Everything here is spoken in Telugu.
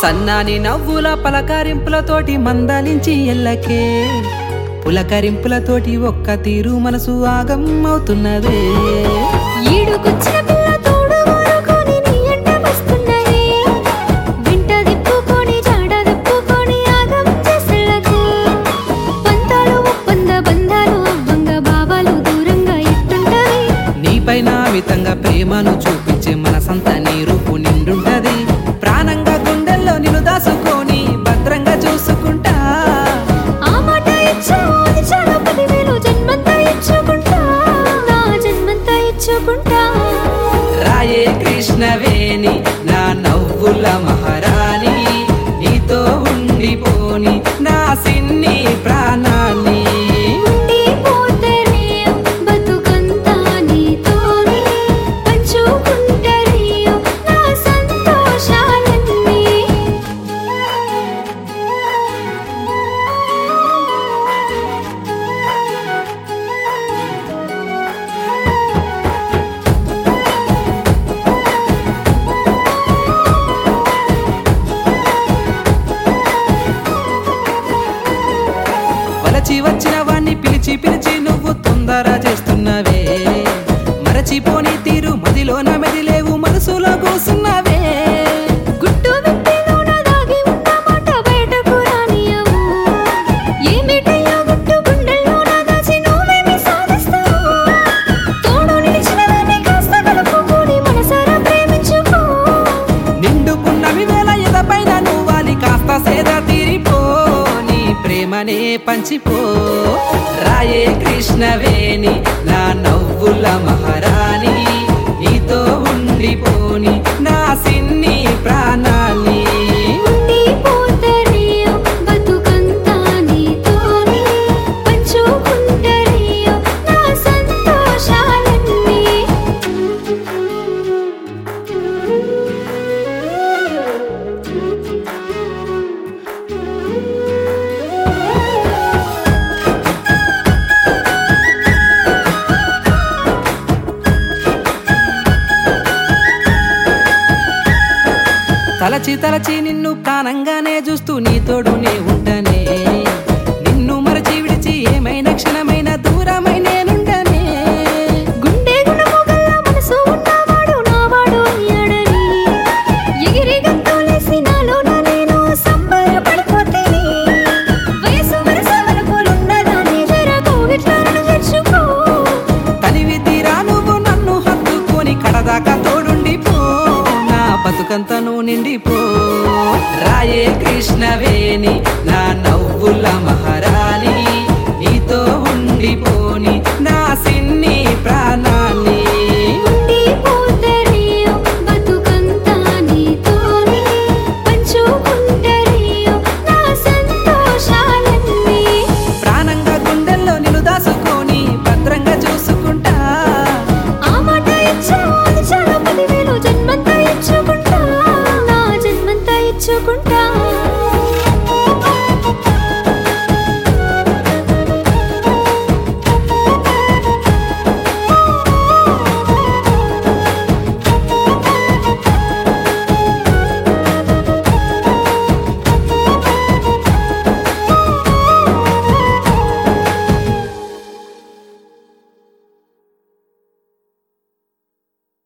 సన్నాని నవ్వుల పలకరింపులతోటి మందలించి ఎల్లకే పులకరింపులతోటి ఒక్క తీరు మనసు ఆగం అవుతున్నదే ఈడుకొచ్చిన పిల్ల తోడు ఊరుకొని నీ ఎంట వస్తున్నది. వింట దిప్పుకొని జాడ దిప్పుకొని ఆగం చేసెళ్ళకు. పంతాలు ఒప్పంద బంధాలు అవ్వంగ భావాలు దూరంగా ఎట్టుంటవి నీపైన మితంగా ప్రేమను చూపించే మనసంతా నీ రూపు నిండుంటది ప్రాణంగా గుండెల్లో నిన్ను దాసుకొని భద్రంగా చూసుకుంటా ఆ మాట ఇచ్చావు అది చాలా పదివేలు జన్మంతా ఇచ్చుకుంటా నా జన్మంతా ఇచ్చుకుంటా రాయే కృష్ణవేణి నా నవ్వుల మహారాణి నీతో ఉండిపోని నా సిన్ని ప్రాణాన్ని ఉండిపోతేనే బతుకంతా నీతోనే పంచుకుంటరే నా సంతోషాలన్నీ వలచి వచ్చిన వాణ్ణి పిలిచి పిలిచి నువ్వు తొందర చేస్తున్నవే మరచిపోని తీరు మదిలోన మెదిలేవు మనసులో కూసున్నవే గుట్టు విప్పిలోన దాగి ఉన్న మాట బయటకు రానియవు ఏమిటయ్యా గుట్టు గుండెల్లోన దాచి నువ్వేమి సాధిస్తావు తోడు నిలిచిన దాన్ని కాస్త కలుపుకొని మనసారా ప్రేమించుకో నిండుకున్నవి వేల ఎదపైన నువ్వాలి కాస్త సేద తీరిపో నీ ప్రేమనే పంచిపో రాయే కృష్ణవేణి నా నవ్వుల మహారాణి నీతో ఉండిపోని నా సిన్ని ప్రాణాన్ని ఉండిపోతరే బతుకంతా నీతోనే పంచుకుంటరే నా సంతోషాలన్నీ తలచి తలచి నిన్ను ప్రాణంగానే చూస్తూ నీ తోడునే ఉంటానే నిన్ను మరచి విడిచి ఏమైనా క్షణమైన దూరమై నేనుండనే గుండె గుణము గల్ల మనసు ఉన్నవాడు నావాడు అయ్యాడని ఎగిరి గంతులేసి నాలోన నేను సంబరపడిపోతేని వయసు వరస వరకులున్నదాన్ని జర కోగిట్లను తెచ్చుకో తనివి తీరా నువ్వు నన్ను హత్తుకొని కడదాకా తోడుండిపో నా బతుకంతను నిండిపో రాయే కృష్ణవేణి